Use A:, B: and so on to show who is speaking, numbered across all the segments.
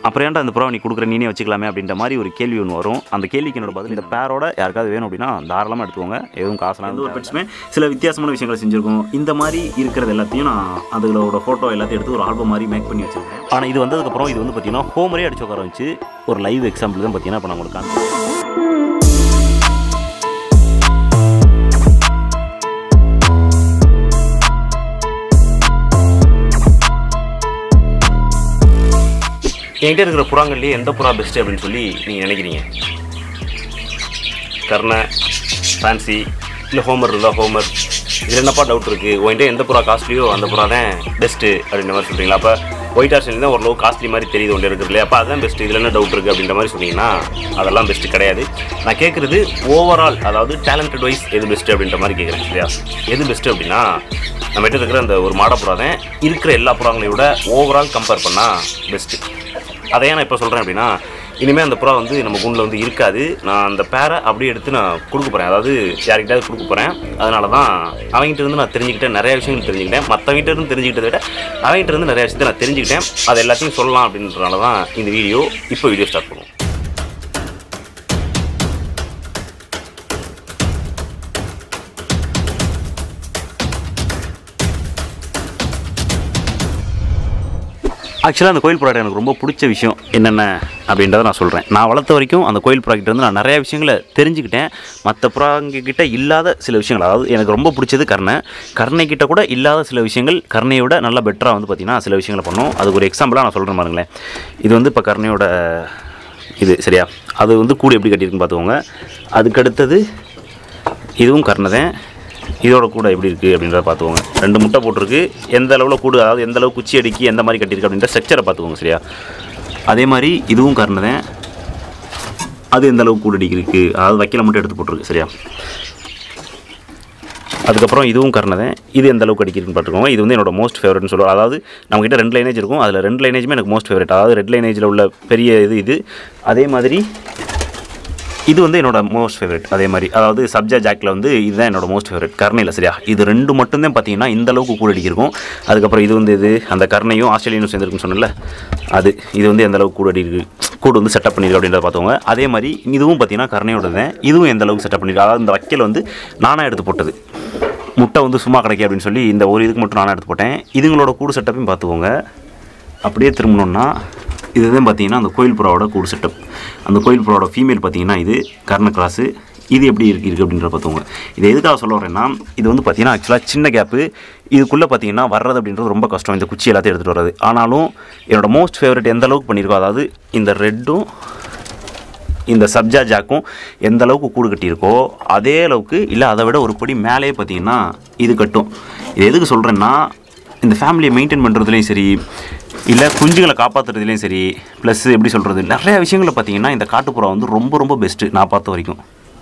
A: அப்புறம் ஏன்டா இந்த புறாவை நீ கொடுக்குற நீனே வச்சுக்கலாமே அப்படின்ற மாதிரி ஒரு கேள்வி ஒன்று வரும் அந்த கேள்விக்கு என்னோட பதில் இந்த பேரோட யாருக்காவது வேணும் அப்படின்னா தாராளமாக எடுத்துக்கோங்க எதுவும் காசுலாம் எந்த ஒரு பெட்ஸுமே சில வித்தியாசமான விஷயங்களை செஞ்சுருக்கோம் இந்த மாதிரி இருக்கிறது எல்லாத்தையும் நான் அதுகளோட ஃபோட்டோ எல்லாத்தையும் எடுத்து ஒரு ஆல்பம் மாதிரி மேக் பண்ணி வச்சிருக்கேன் ஆனால் இது வந்ததுக்கப்புறம் இது வந்து பார்த்தீங்கன்னா ஹோமரே அடிச்சு உட்கார வச்சு ஒரு லைவ் எக்ஸாம்பிள் தான் பார்த்தீங்கன்னா இப்போ நான் உங்களுக்கு காமிக்கிறேன். என்கிட்ட இருக்கிற புறாங்கள்லேயே எந்த புறா பெஸ்ட்டு அப்படின்னு சொல்லி நீங்கள் நினைக்கிறீங்க கர்ணை ஃபேன்சி இல்லை ஹோமர் இருந்தால் ஹோமர் இதில் என்னப்பா டவுட் இருக்குது உன்கிட்ட எந்த புறா காஸ்ட்லியோ அந்த புறா தான் பெஸ்ட்டு அப்படின்ற மாதிரி சொல்கிறீங்களா அப்போ ஒயிட் ஆர்ஷன் தான் ஓரளவு காஸ்ட்லி மாதிரி தெரியுது ஒன்று இருக்குது இல்லையா அப்போ அதுதான் பெஸ்ட்டு இதில் என்ன டவுட் இருக்குது அப்படின்ற மாதிரி சொன்னீங்கன்னா அதெல்லாம் பெஸ்ட்டு கிடையாது நான் கேட்குறது ஓவரால் அதாவது டேலண்டட் வைஸ் எது பெஸ்ட்டு அப்படின்ற மாதிரி கேட்குறேன் இல்லையா எது பெஸ்ட்டு அப்படின்னா நம்மகிட்ட இருக்கிற அந்த ஒரு மாட புறா தான் இருக்கிற எல்லா புறாங்களையும் விட ஓவரால் கம்பேர் பண்ணால் பெஸ்ட்டு அதை ஏன் நான் இப்போ சொல்கிறேன் அப்படின்னா இனிமேல் அந்த புறா வந்து நம்ம கூண்டில் வந்து இருக்காது நான் அந்த பேரை அப்படியே எடுத்து நான் கொடுக்க போகிறேன் அதாவது யார்கிட்டயாவது கொடுக்க போகிறேன் அதனால தான் அவங்ககிட்ட இருந்து நான் தெரிஞ்சுக்கிட்டேன் நிறைய விஷயங்கள் தெரிஞ்சுக்கிட்டேன் மற்றவங்கிட்ட இருந்து தெரிஞ்சுக்கிட்டதை விட அவங்ககிட்ட இருந்து நிறைய விஷயத்தை நான் தெரிஞ்சுக்கிட்டேன் அது எல்லாத்தையும் சொல்லலாம் அப்படின்றனால தான் இந்த வீடியோ இப்போ வீடியோ ஸ்டார்ட் பண்ணுவோம் ஆக்சுவலாக அந்த கோயில் ப்ராடக்ட் எனக்கு ரொம்ப பிடிச்ச விஷயம் என்னென்ன அப்படின்றத நான் சொல்கிறேன் நான் வளர்த்த வரைக்கும் அந்த கோயில் ப்ராடக்ட் வந்து நான் நிறைய விஷயங்களை தெரிஞ்சுக்கிட்டேன் மற்ற புறாங்கிட்ட இல்லாத சில விஷயங்கள் அதாவது எனக்கு ரொம்ப பிடிச்சது கர்ணை கர்ணை கிட்ட கூட இல்லாத சில விஷயங்கள் கர்ணையை விட நல்லா பெட்டராக வந்து பார்த்திங்கன்னா சில விஷயங்களை பண்ணும் அதுக்கு ஒரு எக்ஸாம்பிளாக நான் சொல்கிறேன் பாருங்களேன் இது வந்து இப்போ கர்ணையோட இது சரியா அது வந்து கூடு எப்படி கட்டியிருக்குன்னு பார்த்துக்கோங்க அதுக்கு அடுத்தது இதுவும் கர்ணை தான் இதோட கூட எப்படி இருக்குது அப்படின்றத பார்த்துக்கோங்க ரெண்டு முட்டை போட்டிருக்கு எந்த அளவில் கூடு அதாவது எந்த அளவு குச்சி அடிக்கி எந்த மாதிரி கட்டியிருக்கு அப்படின்ற ஸ்ட்ரக்சரை பார்த்துக்கோங்க சரியா அதே மாதிரி இதுவும் கர்ணை தான் அது எந்த அளவுக்கு கூடு அடிக்கிருக்கு அதாவது வைக்கல மட்டும் எடுத்து போட்டிருக்கு சரியா அதுக்கப்புறம் இதுவும் கர்ணை தான் இது எந்த அளவுக்கு அடிக்கிறதுன்னு பார்த்துக்கோங்க இது வந்து என்னோட மோஸ்ட் ஃபேவரட்னு சொல்லுவோம் அதாவது நம்மக்கிட்ட ரெண்டு லைனேஜ் இருக்கும் அதில் ரெண்டு லைனேஜுமே எனக்கு மோஸ்ட் ஃபேவரட் அதாவது ரெட் லைனேஜில் உள்ள பெரிய இது இது அதே மாதிரி இது வந்து என்னோட மோஸ்ட் ஃபேவரட் அதே மாதிரி அதாவது சப்ஜா ஜாக்கில் வந்து இதுதான் என்னோட மோஸ்ட் ஃபேவரட் கர்ணையில் சரியா இது ரெண்டு மட்டும்தான் பார்த்தீங்கன்னா இந்த அளவுக்கு கூட அடிக்கிருக்கும் அதுக்கப்புறம் இது வந்து இது அந்த கர்ணையும் ஆஸ்திரேலியனும் சேர்ந்துருக்குன்னு சொன்னல அது இது வந்து எந்த அளவுக்கு கூட அடிக்கு கூடு வந்து செட்டப் பண்ணியிருக்கு அப்படின்றத பார்த்தவங்க அதே மாதிரி இதுவும் பார்த்தீங்கன்னா கர்ணையோட தான் இதுவும் எந்த அளவுக்கு செட்டப் பண்ணியிருக்கு அதாவது இந்த வைக்கல் வந்து நானாக எடுத்து போட்டது முட்டை வந்து சும்மா கிடைக்கும் அப்படின்னு சொல்லி இந்த ஒரு இதுக்கு மட்டும் நானாக எடுத்து போட்டேன் இதுங்களோட கூடு செட்டப்பையும் பார்த்துக்கோங்க அப்படியே திரும்பணும்னா இதுதான் பார்த்தீங்கன்னா அந்த கோயில் புறாவோட கூடு செட்டப் அந்த கோயில் புறாவோட ஃபீமேல் பார்த்தீங்கன்னா இது கர்ண கிராஸு இது எப்படி இருக்கு இருக்குது அப்படின்றத பார்த்துக்கோங்க இது எதுக்காக சொல்ல வரேன்னா இது வந்து பார்த்தீங்கன்னா ஆக்சுவலாக சின்ன கேப்பு இதுக்குள்ளே பார்த்தீங்கன்னா வர்றது அப்படின்றது ரொம்ப கஷ்டம் இந்த குச்சி எல்லாத்தையும் எடுத்துகிட்டு வர்றது ஆனாலும் என்னோட மோஸ்ட் ஃபேவரட் எந்த அளவுக்கு பண்ணியிருக்கோம் அதாவது இந்த ரெட்டும் இந்த சப்ஜா ஜாக்கும் எந்த அளவுக்கு கூடு கட்டியிருக்கோ அதே அளவுக்கு இல்லை அதை விட ஒரு படி மேலேயே பார்த்தீங்கன்னா இது கட்டும் இது எதுக்கு சொல்கிறேன்னா இந்த ஃபேமிலியை மெயின்டைன் பண்ணுறதுலையும் சரி இல்லை குஞ்சுகளை காப்பாற்றுறதுலையும் சரி ப்ளஸ் எப்படி சொல்கிறது நிறைய விஷயங்களை பார்த்தீங்கன்னா இந்த காட்டுப்புறா வந்து ரொம்ப ரொம்ப பெஸ்ட்டு நான் பார்த்த வரைக்கும்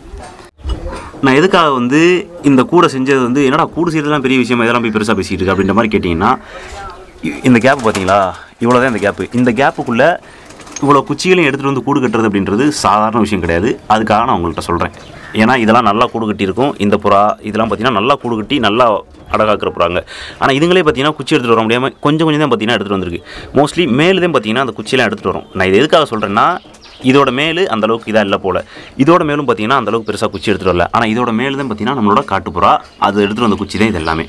A: நான் எதுக்காக வந்து இந்த கூடை செஞ்சது வந்து என்னடா கூடு செய்யறதுலாம் பெரிய விஷயம் இதெல்லாம் போய் பெருசாக பேசிகிட்டு இருக்கு அப்படின்ற மாதிரி கேட்டிங்கன்னா இ- இந்த கேப் பார்த்தீங்களா இவ்வளோ தான் இந்த கேப்பு இந்த கேப்புக்குள்ளே இவ்வளோ குச்சிகளையும் எடுத்துகிட்டு வந்து கூடு கட்டுறது அப்படின்றது சாதாரண விஷயம் கிடையாது அதுக்காக நான் உங்கள்கிட்ட சொல்கிறேன் ஏன்னா இதெல்லாம் நல்லா கூடு கட்டியிருக்கும் இந்த புறா இதெல்லாம் பார்த்தீங்கன்னா நல்லா கூடு கட்டி நல்லா அடகாக்கிற புறாங்க ஆனால் இதுங்களே பார்த்தீங்கன்னா குச்சி எடுத்துகிட்டு வர முடியாமல் கொஞ்சம் கொஞ்சம் தான் பார்த்தீங்கன்னா எடுத்துகிட்டு வந்திருக்கு மோஸ்ட்லி மேலு தான் பார்த்தீங்கன்னா அந்த குச்சியெல்லாம் எடுத்துகிட்டு வரும் நான் இது எதுக்காக சொல்கிறேன்னா இதோட மேலு அந்த அளவுக்கு இதாக இல்லை போல இதோட மேலும் பார்த்தீங்கன்னா அந்த அளவுக்கு பெருசாக குச்சி எடுத்துகிட்டு வரல ஆனால் இதோட மேலு தான் பார்த்தீங்கன்னா நம்மளோட காட்டுப்புறா அது எடுத்துகிட்டு வந்த குச்சி தான் இது எல்லாமே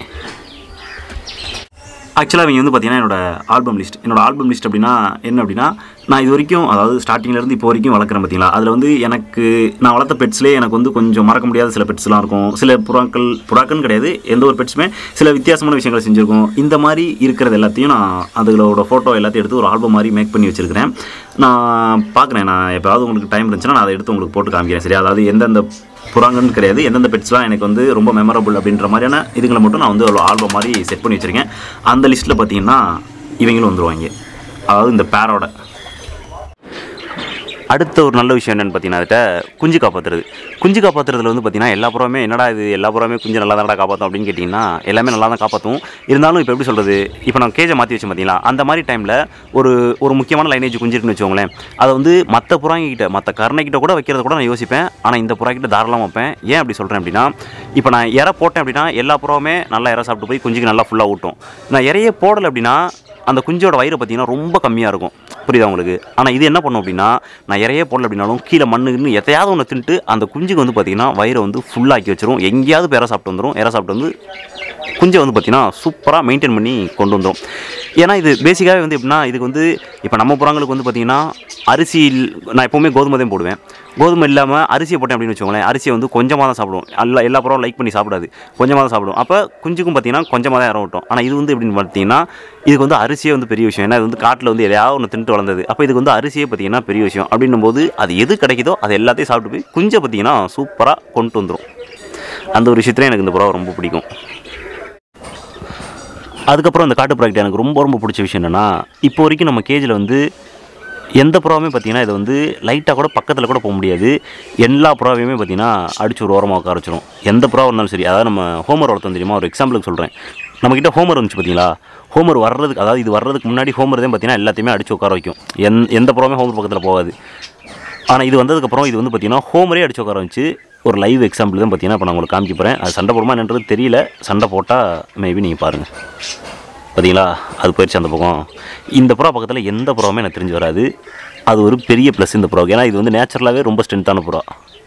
A: ஆக்சுவலாக இவங்க வந்து பார்த்தீங்கன்னா என்னோட ஆல்பம் லிஸ்ட் என்னோட ஆல்பம் லிஸ்ட் அப்படின்னா என்ன அப்படின்னா நான் இது வரைக்கும் அதாவது ஸ்டார்டிங்லேருந்து இப்போ வரைக்கும் வளர்க்குறேன் பார்த்தீங்களா அதில் வந்து எனக்கு நான் வளர்த்த பெட்ஸ்லேயே எனக்கு வந்து கொஞ்சம் மறக்க முடியாத சில பெட்ஸ்லாம் இருக்கும் சில புறாக்கள் புறாக்கள்னு கிடையாது எந்த ஒரு பெட்ஸுமே சில வித்தியாசமான விஷயங்களை செஞ்சுருக்கும் இந்த மாதிரி இருக்கிறது எல்லாத்தையும் நான் அதுகளோட ஃபோட்டோ எல்லாத்தையும் எடுத்து ஒரு ஆல்பம் மாதிரி மேக் பண்ணி வச்சுருக்கிறேன் நான் பார்க்குறேன் நான் எப்போயாவது உங்களுக்கு டைம் இருந்துச்சுன்னா நான் அதை எடுத்து உங்களுக்கு போட்டு காமிக்கிறேன் சரியா அதாவது எந்தெந்த புறாங்கன்னு கிடையாது எந்தெந்த பெட்ஸ்லாம் எனக்கு வந்து ரொம்ப மெமரபிள் அப்படின்ற மாதிரியான இதுங்களை மட்டும் நான் வந்து ஒரு ஆல்பம் மாதிரி செட் பண்ணி வச்சுருக்கேன் அந்த லிஸ்ட்டில் பார்த்தீங்கன்னா இவங்களும் வந்துருவாங்க அதாவது இந்த பேரோட அடுத்த ஒரு நல்ல விஷயம் என்னென்னு பார்த்தீங்கன்னா அதுட்ட குஞ்சு காப்பாற்றுறது குஞ்சு காப்பாற்றுறதுல வந்து பார்த்தீங்கன்னா எல்லா புறமே என்னடா இது எல்லா புறமே குஞ்சு நல்லா தானடா காப்பாற்றும் அப்படின்னு கேட்டிங்கன்னா எல்லாமே நல்லா தான் காப்பாற்றும் இருந்தாலும் இப்போ எப்படி சொல்கிறது இப்போ நான் கேஜை மாற்றி வச்சேன் பார்த்தீங்களா அந்த மாதிரி டைமில் ஒரு ஒரு முக்கியமான லைனேஜ் குஞ்சு இருக்குன்னு வச்சுக்கோங்களேன் அதை வந்து மற்ற புறாங்கிட்ட மற்ற கருணைக்கிட்ட கூட வைக்கிறத கூட நான் யோசிப்பேன் ஆனால் இந்த புறாக்கிட்ட தாராளமாக வைப்பேன் ஏன் அப்படி சொல்கிறேன் அப்படின்னா இப்போ நான் இறை போட்டேன் அப்படின்னா எல்லா புறாவுமே நல்லா இறை சாப்பிட்டு போய் குஞ்சுக்கு நல்லா ஃபுல்லாக ஊட்டும் நான் இறையே போடலை அப்படின்னா அந்த குஞ்சோட வயிறு பார்த்தீங்கன்னா ரொம்ப கம்மியாக இருக்கும் புரியுதா உங்களுக்கு ஆனால் இது என்ன பண்ணும் அப்படின்னா நான் இறையே போடல அப்படின்னாலும் கீழே மண்ணுன்னு எத்தையாவது ஒன்று தின்ட்டு அந்த குஞ்சுக்கு வந்து பார்த்தீங்கன்னா வயிறை வந்து ஃபுல்லாக்கி வச்சிரும் எங்கேயாவது பேர சாப்பிட்டு வந்துடும் இறை சாப்பிட்டு வந்து குஞ்சை வந்து பார்த்தீங்கன்னா சூப்பராக மெயின்டைன் பண்ணி கொண்டு வந்துடும் ஏன்னா இது பேசிக்காகவே வந்து எப்படின்னா இதுக்கு வந்து இப்போ நம்ம புறாங்களுக்கு வந்து பார்த்தீங்கன்னா அரிசி இல்- நான் எப்போவுமே கோதுமை தான் போடுவேன் கோதுமை இல்லாமல் அரிசியை போட்டேன் அப்படின்னு வச்சுக்கோங்களேன் அரிசியை வந்து கொஞ்சமாக தான் சாப்பிடும் எல்லா எல்லா புறாவும் லைக் பண்ணி சாப்பிடாது கொஞ்சமாக தான் சாப்பிடும் அப்போ குஞ்சுக்கும் பார்த்தீங்கன்னா கொஞ்சமாக தான் இறம் விட்டோம் ஆனால் இது வந்து எப்படின்னு பார்த்தீங்கன்னா இதுக்கு வந்து அரிசியே வந்து பெரிய விஷயம் ஏன்னா இது வந்து காட்டில் வந்து எதையாவது ஒன்று தின்ட்டு வளர்ந்தது அப்போ இதுக்கு வந்து அரிசியே பார்த்தீங்கன்னா பெரிய விஷயம் அப்படின்னும் போது அது எது கிடைக்குதோ அது எல்லாத்தையும் சாப்பிட்டு போய் குஞ்சை பார்த்தீங்கன்னா சூப்பராக கொண்டு வந்துடும் அந்த ஒரு விஷயத்துல எனக்கு இந்த புறா ரொம்ப பிடிக்கும் அதுக்கப்புறம் அந்த காட்டு ப்ராடக்ட் எனக்கு ரொம்ப ரொம்ப பிடிச்ச விஷயம் என்னென்னா இப்போ வரைக்கும் நம்ம கேஜில் வந்து எந்த புறாவுமே பார்த்தீங்கன்னா இது வந்து லைட்டாக கூட பக்கத்தில் கூட போக முடியாது எல்லா புறாவையுமே பார்த்தீங்கன்னா அடிச்சு ஒரு ஓரமாக உட்கார வச்சிரும் எந்த புறா இருந்தாலும் சரி அதாவது நம்ம ஹோமர் வளர்த்தோம் தெரியுமா ஒரு எக்ஸாம்பிளுக்கு சொல்கிறேன் நம்மக்கிட்ட ஹோமர் வந்துச்சு பார்த்தீங்களா ஹோமர் வர்றதுக்கு அதாவது இது வர்றதுக்கு முன்னாடி ஹோமர் தான் பார்த்தீங்கன்னா எல்லாத்தையுமே அடிச்சு உட்கார வைக்கும் எந் எந்த புறாவுமே ஹோமர் பக்கத்தில் போகாது ஆனால் இது வந்ததுக்கப்புறம் இது வந்து பார்த்தீங்கன்னா ஹோமரே அடிச்சு உட்கார வச்சு ஒரு லைவ் எக்ஸாம்பிள் தான் பார்த்தீங்கன்னா இப்போ நான் உங்களுக்கு காமிக்க போகிறேன் அது சண்டை போடுமா என்னன்றது தெரியல சண்டை போட்டால் மேபி நீங்கள் பாருங்கள் பார்த்தீங்களா அது போயிடுச்சு அந்த பக்கம் இந்த புறா பக்கத்தில் எந்த புறாவுமே எனக்கு தெரிஞ்சு வராது அது ஒரு பெரிய ப்ளஸ் இந்த புறாவுக்கு ஏன்னா இது வந்து நேச்சுரலாகவே ரொம்ப ஸ்ட்ரென்த்தான புறா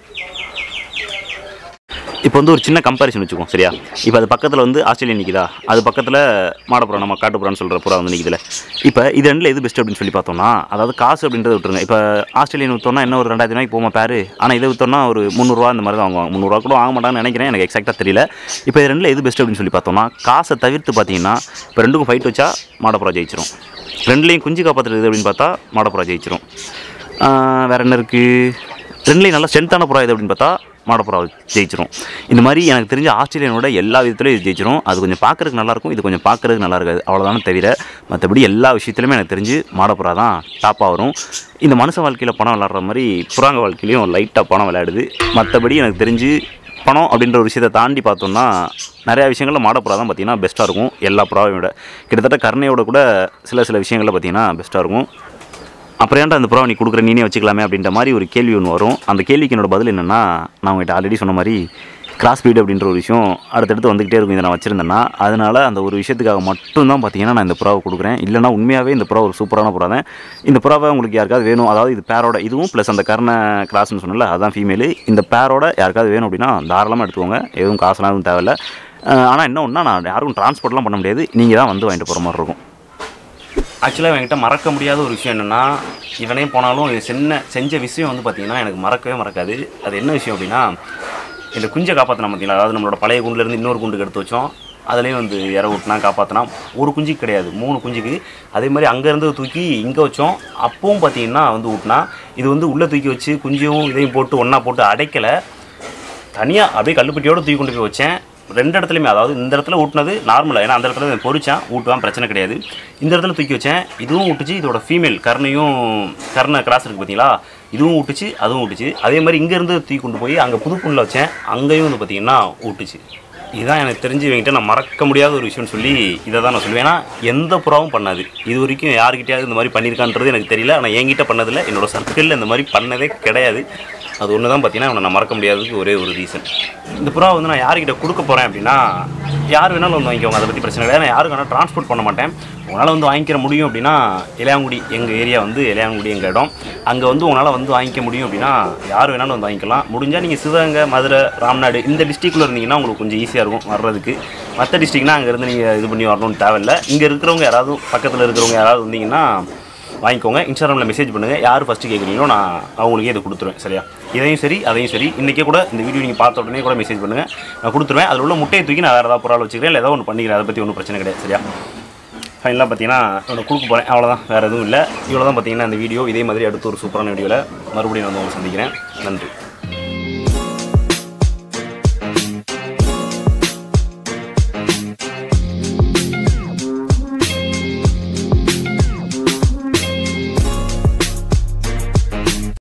A: இப்போ வந்து ஒரு சின்ன கம்பேரிசன் வச்சுக்கோம் சரியா இப்போ அது பக்கத்தில் வந்து ஆஸ்திரேலியா நிற்கிதா அது பக்கத்தில் மாடப்புறா நம்ம காட்டுப்புறான்னு சொல்கிற புறா வந்து நிற்கிதுல இப்போ இது ரெண்டில் எது பெஸ்ட் அப்படின்னு சொல்லி பார்த்தோம்னா அதாவது காசு அப்படின்றத விட்டுருங்க இப்போ ஆஸ்திரேலியன் விற்றோம்னா என்ன ஒரு ரெண்டாயிரத்தி ரூபாய்க்கு போமா பேர் ஆனால் இதை விற்றோம்னா ஒரு முந்நூறுரூவா இந்த மாதிரி தான் வாங்குவாங்க முந்நூறுரூவா கூட வாங்க மாட்டாங்கன்னு நினைக்கிறேன் எனக்கு எக்ஸாக்டாக தெரியல இப்போ இது ரெண்டில் எது பெஸ்ட் அப்படின்னு சொல்லி பார்த்தோம்னா காசை தவிர்த்து பார்த்தீங்கன்னா இப்போ ரெண்டுக்கும் ஃபைட் வச்சா மாடப்புறா ஜெயிச்சிரும் ரெண்டுலேயும் குஞ்சு காப்பாற்றுறது அப்படின்னு பார்த்தா மாடப்புறா ஜெயிச்சிரும் ஆஹ் வேற என்ன இருக்குது ரெண்டுலேயும் நல்லா ஸ்ட்ரென்த்தான புறா இது அப்படின்னு பார்த்தா மாடப்புறா ஜெயிச்சிரும் இந்த மாதிரி எனக்கு தெரிஞ்ச ஆஸ்திரேலியனோட எல்லா விதத்துலையும் இது ஜெயிச்சிரும் அது கொஞ்சம் பார்க்கறதுக்கு நல்லாயிருக்கும் இது கொஞ்சம் பார்க்கறதுக்கு நல்லா இருக்காது அவ்வளோதானே தவிர மற்றபடி எல்லா விஷயத்துலையுமே எனக்கு தெரிஞ்சு மாடப்புறா தான் டாப்பாக வரும் இந்த மனுஷ வாழ்க்கையில் பணம் விளாட்ற மாதிரி புறாங்க வாழ்க்கையிலையும் லைட்டாக பணம் விளையாடுது மற்றபடி எனக்கு தெரிஞ்சு பணம் அப்படின்ற ஒரு விஷயத்தை தாண்டி பார்த்தோம்னா நிறையா விஷயங்களில் மாடப்புறா தான் பார்த்தீங்கன்னா பெஸ்ட்டாக இருக்கும் எல்லா புறாவையும் விட கிட்டத்தட்ட கருணையோட கூட சில சில விஷயங்களில் பார்த்தீங்கன்னா பெஸ்ட்டாக இருக்கும் அப்புறம் ஏன்டா அந்த புறாவை நீ கொடுக்குற நீனே வச்சுக்கலாமே அப்படின்ற மாதிரி ஒரு கேள்வி ஒன்று வரும் அந்த கேள்விக்கு என்னோட பதில் என்னென்னா நான் உங்கள்கிட்ட ஆல்ரெடி சொன்ன மாதிரி கிராஸ் பீடு அப்படின்ற ஒரு விஷயம் அடுத்தடுத்து வந்துக்கிட்டே இருக்கும் இதை நான் வச்சுருந்தேன்னா அதனால் அந்த ஒரு விஷயத்துக்காக மட்டும்தான் பார்த்தீங்கன்னா நான் இந்த புறாவை கொடுக்குறேன் இல்லைனா உண்மையாகவே இந்த புறா ஒரு சூப்பரான புறா தான் இந்த புறாவை உங்களுக்கு யாருக்காவது வேணும் அதாவது இது பேரோட இதுவும் ப்ளஸ் அந்த கர்ண கிராஸ்னு சொன்னல அதான் ஃபீமேலு இந்த பேரோட யாருக்காவது வேணும் அப்படின்னா தாராளமாக எடுத்துக்கோங்க எதுவும் காசுலாம் எதுவும் தேவையில்ல ஆனால் என்ன ஒன்றா நான் யாருக்கும் டிரான்ஸ்போர்ட்லாம் பண்ண முடியாது நீங்கள் தான் வந்து வாங்கிட்டு போகிற மாதிரி இருக்கும் ஆக்சுவலாக என்கிட்ட மறக்க முடியாத ஒரு விஷயம் என்னென்னா இவனே போனாலும் இது சின்ன செஞ்ச விஷயம் வந்து பார்த்தீங்கன்னா எனக்கு மறக்கவே மறக்காது அது என்ன விஷயம் அப்படின்னா இந்த குஞ்சை காப்பாற்றினா பார்த்தீங்களா அதாவது நம்மளோட பழைய குண்டுலேருந்து இன்னொரு குண்டுக்கு எடுத்து வச்சோம் அதுலேயும் வந்து இற விட்டுனா காப்பாற்றினா ஒரு குஞ்சுக்கு கிடையாது மூணு குஞ்சுக்கு அதே மாதிரி அங்கேருந்து தூக்கி இங்கே வச்சோம் அப்பவும் பார்த்தீங்கன்னா வந்து ஊட்டினா இது வந்து உள்ளே தூக்கி வச்சு குஞ்சையும் இதையும் போட்டு ஒன்றா போட்டு அடைக்கலை தனியாக அப்படியே கல்லுப்பட்டியோட தூக்கி கொண்டு போய் வச்சேன் ரெண்டு இடத்துலையுமே அதாவது இந்த இடத்துல ஊட்டினது நார்மலாக ஏன்னா அந்த இடத்துல நான் பொறிச்சேன் ஊட்டுவான் பிரச்சனை கிடையாது இந்த இடத்துல தூக்கி வச்சேன் இதுவும் ஊட்டுச்சு இதோட ஃபீமேல் கர்ணையும் கர்ண கிராஸ் இருக்குது பார்த்தீங்களா இதுவும் ஊட்டுச்சு அதுவும் ஊட்டுச்சு அதே மாதிரி இங்கேருந்து தூக்கி கொண்டு போய் அங்கே புதுப்புண்ணில் வச்சேன் அங்கேயும் வந்து பார்த்தீங்கன்னா ஊட்டுச்சு இதுதான் எனக்கு தெரிஞ்சு இவங்கிட்ட நான் மறக்க முடியாத ஒரு விஷயம்னு சொல்லி இதை தான் நான் சொல்லுவேன் ஏன்னா எந்த புறாவும் பண்ணாது இது வரைக்கும் யாருக்கிட்டையாவது இந்த மாதிரி பண்ணியிருக்கான்றது எனக்கு தெரியல ஆனால் என்கிட்ட பண்ணதில்லை என்னோட சர்க்கிளில் இந்த மாதிரி பண்ணதே கிடையாது அது ஒன்று தான் பார்த்தீங்கன்னா அவனை நான் மறக்க முடியாததுக்கு ஒரே ஒரு ரீசன் இந்த புறா வந்து நான் யார்கிட்ட கொடுக்க போகிறேன் அப்படின்னா யார் வேணாலும் வந்து வாங்கிக்கோங்க அதை பற்றி பிரச்சனை கிடையாது நான் யாருக்கு வேணால் ட்ரான்ஸ்போர்ட் பண்ண மாட்டேன் உங்களால் வந்து வாங்கிக்கிற முடியும் அப்படின்னா இளையாங்குடி எங்கள் ஏரியா வந்து இளையாங்குடி எங்கள் இடம் அங்கே வந்து உங்களால் வந்து வாங்கிக்க முடியும் அப்படின்னா யார் வேணாலும் வந்து வாங்கிக்கலாம் முடிஞ்சால் நீங்கள் சிவகங்கை மதுரை ராம்நாடு இந்த டிஸ்ட்ரிக்டில் இருந்தீங்கன்னா உங்களுக்கு கொஞ்சம் ஈஸியாக இருக்கும் வர்றதுக்கு மற்ற டிஸ்ட்ரிக்னா அங்கேருந்து நீங்கள் இது பண்ணி வரணும்னு தேவையில்லை இங்கே இருக்கிறவங்க யாராவது பக்கத்தில் இருக்கிறவங்க யாராவது வந்தீங்கன்னா வாங்கிக்கோங்க இன்ஸ்டாகிராமில் மெசேஜ் பண்ணுங்கள் யார் ஃபஸ்ட்டு கேட்குறீங்களோ நான் அவங்களுக்கே இதை கொடுத்துருவேன் சரியா இதையும் சரி அதையும் சரி இன்றைக்கே கூட இந்த வீடியோ நீங்கள் பார்த்த உடனே கூட மெசேஜ் பண்ணுங்கள் நான் கொடுத்துருவேன் அதில் உள்ள முட்டையை தூக்கி நான் வேறு ஏதாவது பொருள் வச்சுக்கிறேன் இல்லை ஏதாவது ஒன்று பண்ணிக்கிறேன் அதை பற்றி ஒன்றும் பிரச்சனை கிடையாது சரியா ஃபைனலாக பார்த்தீங்கன்னா ஒன்று கொடுக்க போகிறேன் அவ்வளோதான் வேறு எதுவும் இல்லை இவ்வளோ தான் பார்த்தீங்கன்னா இந்த வீடியோ இதே மாதிரி அடுத்த ஒரு சூப்பரான வீடியோவில் மறுபடியும் நான் வந்து உங்களை சந்திக்கிறேன் நன்றி